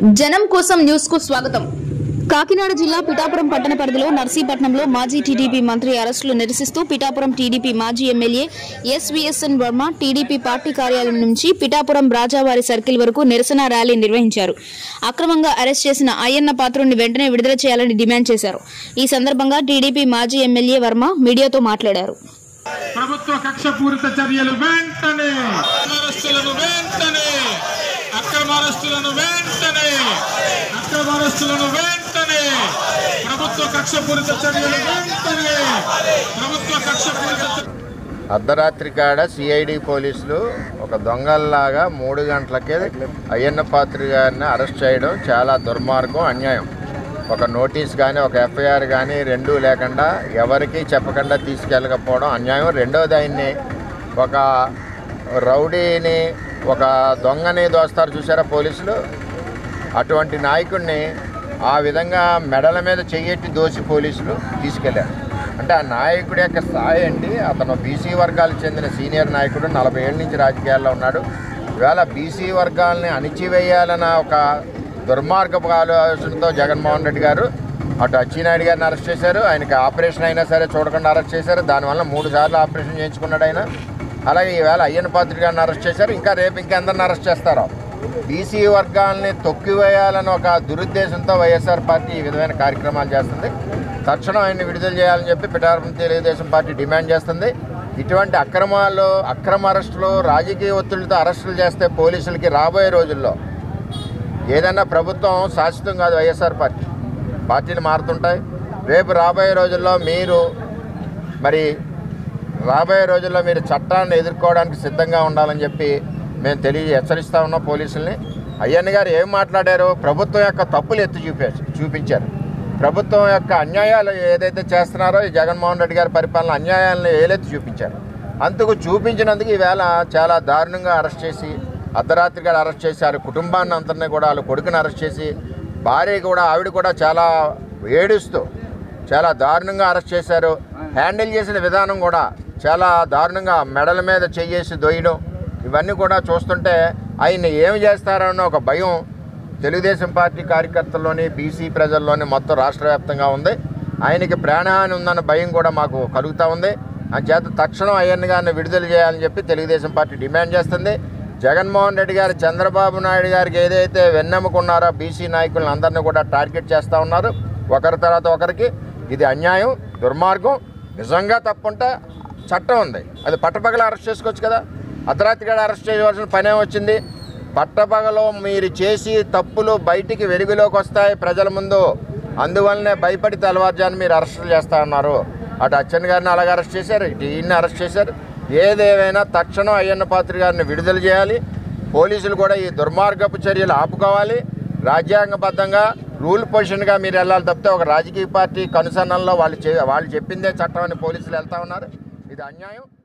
జనం కోసం న్యూస్ కు స్వాగతం కాకినాడ జిల్లా పిఠాపురం పట్టణ పరిధిలో నర్సీపట్నంలో మాజీ టీడీపీ మంత్రి అరెస్టులు నిరసిస్తూ పిఠాపురం టీడీపీ మాజీ MLA SVSN Varma TDP party కార్యాలయం నుంచి పిఠాపురం రాజావారి సర్కిల్ వరకు నిరసన ర్యాలీ నిర్వహించారు అక్రమంగా అరెస్ట్ చేసిన అయ్యన్న పాత్రుడిని వెంటనే విడుదల చేయాలని డిమాండ్ చేశారు ఈ సందర్భంగా టీడీపీ మాజీ ఎమ్మెల్యే వర్మ మీడియాతో మాట్లాడారు ప్రభుత్వ కక్షపూరిత చర్యలు వెంటనే అరెస్టులను వెంటనే అక్రమారెస్టులను వెంటనే అక్రమారెస్టులను వెంటనే ప్రభుత్వ కక్షపూరిత చర్యలు వెంటనే ప్రభుత్వ కక్షపూరిత చర్యలు అర్ధరాత్రి కాడ సిఐడి పోలీసులు ఒక దొంగల్లాగా మూడు గంటలకే అయ్యన్న పాత్రి గారిని అరెస్ట్ చేయడం చాలా దుర్మార్గం అన్యాయం ఒక నోటీస్ కానీ ఒక ఎఫ్ఐఆర్ కానీ రెండూ లేకుండా ఎవరికీ చెప్పకుండా తీసుకెళ్ళకపోవడం అన్యాయం రెండోది ఆయన్ని ఒక రౌడీని ఒక దొంగని దోస్తారు చూసారా పోలీసులు అటువంటి నాయకుడిని ఆ విధంగా మెడల మీద చెయ్యెట్టి దోసి పోలీసులు తీసుకెళ్లారు అంటే ఆ నాయకుడి యొక్క స్థాయి అండి అతను బీసీ వర్గాలకు చెందిన సీనియర్ నాయకుడు నలభై ఏళ్ళ నుంచి రాజకీయాల్లో ఉన్నాడు ఇవాళ బీసీ వర్గాల్ని అణిచివేయాలన్న ఒక దుర్మార్గపు ఆలోచనతో జగన్మోహన్ రెడ్డి గారు అటు అచ్చినాయుడు గారిని అరెస్ట్ చేశారు ఆయనకి ఆపరేషన్ అయినా సరే చూడకుండా అరెస్ట్ చేశారు దానివల్ల మూడు సార్లు ఆపరేషన్ చేయించుకున్నాడు ఆయన అలాగే ఈవేళ అయ్యన్న పాత్రి గారిని అరెస్ట్ చేశారు ఇంకా రేపు ఇంకెందరిని అరెస్ట్ చేస్తారో బీసీ వర్గాల్ని తొక్కివేయాలని ఒక దురుద్దేశంతో వైఎస్ఆర్ పార్టీ ఈ విధమైన కార్యక్రమాలు చేస్తుంది తక్షణం ఆయన్ని విడుదల చేయాలని చెప్పి పిఠాపురం తెలుగుదేశం పార్టీ డిమాండ్ చేస్తుంది ఇటువంటి అక్రమాలు అక్రమ అరెస్టులు రాజకీయ ఒత్తిడితో అరెస్టులు చేస్తే పోలీసులకి రాబోయే రోజుల్లో ఏదైనా ప్రభుత్వం శాశ్వతం కాదు వైఎస్ఆర్ పార్టీ పార్టీలు మారుతుంటాయి రేపు రాబోయే రోజుల్లో మీరు మరి రాబోయే రోజుల్లో మీరు చట్టాన్ని ఎదుర్కోవడానికి సిద్ధంగా ఉండాలని చెప్పి మేము తెలియ హెచ్చరిస్తా ఉన్నాం పోలీసుల్ని అయ్యన్న గారు ఏం మాట్లాడారో ప్రభుత్వం యొక్క తప్పులు ఎత్తి చూపే చూపించారు ప్రభుత్వం యొక్క అన్యాయాలు ఏదైతే చేస్తున్నారో ఈ జగన్మోహన్ రెడ్డి గారి పరిపాలన అన్యాయాలను ఏలెత్తి చూపించారు అందుకు చూపించినందుకు ఈవేళ చాలా దారుణంగా అరెస్ట్ చేసి అర్ధరాత్రి గారు అరెస్ట్ చేశారు కుటుంబాన్ని అందరినీ కూడా వాళ్ళ కొడుకుని అరెస్ట్ చేసి భార్య కూడా ఆవిడ కూడా చాలా ఏడుస్తూ చాలా దారుణంగా అరెస్ట్ చేశారు హ్యాండిల్ చేసిన విధానం కూడా చాలా దారుణంగా మెడల మీద చెయ్యేసి దొయ్యడం ఇవన్నీ కూడా చూస్తుంటే ఆయన్ని ఏమి చేస్తారన్న ఒక భయం తెలుగుదేశం పార్టీ కార్యకర్తల్లోని బీసీ ప్రజల్లోని మొత్తం రాష్ట్ర వ్యాప్తంగా ఉంది ఆయనకి ప్రాణహాని ఉందన్న భయం కూడా మాకు కలుగుతూ ఉంది చేత తక్షణం అయ్యన్న గారిని విడుదల చేయాలని చెప్పి తెలుగుదేశం పార్టీ డిమాండ్ చేస్తుంది జగన్మోహన్ రెడ్డి గారు చంద్రబాబు నాయుడు గారికి ఏదైతే వెన్నెముకున్నారో బీసీ నాయకులను అందరినీ కూడా టార్గెట్ చేస్తూ ఉన్నారు ఒకరి తర్వాత ఒకరికి ఇది అన్యాయం దుర్మార్గం నిజంగా తప్పుంటే చట్టం ఉంది అది పట్టపగల అరెస్ట్ చేసుకోవచ్చు కదా అర్ధరాత్రిగా అరెస్ట్ చేయవలసిన పనే వచ్చింది పట్టపగలో మీరు చేసి తప్పులు బయటికి వెలుగులోకి వస్తాయి ప్రజల ముందు అందువల్లనే భయపడి తెల్లవారుజాను మీరు అరెస్టులు చేస్తా ఉన్నారు అటు అచ్చెన్ గారిని అలాగే అరెస్ట్ చేశారు ఇటు ఈయన్ని అరెస్ట్ చేశారు ఏదేమైనా తక్షణం అయ్యన్న పాత్రి గారిని విడుదల చేయాలి పోలీసులు కూడా ఈ దుర్మార్గపు చర్యలు ఆపుకోవాలి రాజ్యాంగబద్ధంగా రూల్ పొజిషన్గా మీరు వెళ్ళాలి తప్పితే ఒక రాజకీయ పార్టీ కనుసన్నల్లో వాళ్ళు చే వాళ్ళు చెప్పిందే చట్టం అని పోలీసులు వెళ్తా ఉన్నారు ఇది అన్యాయం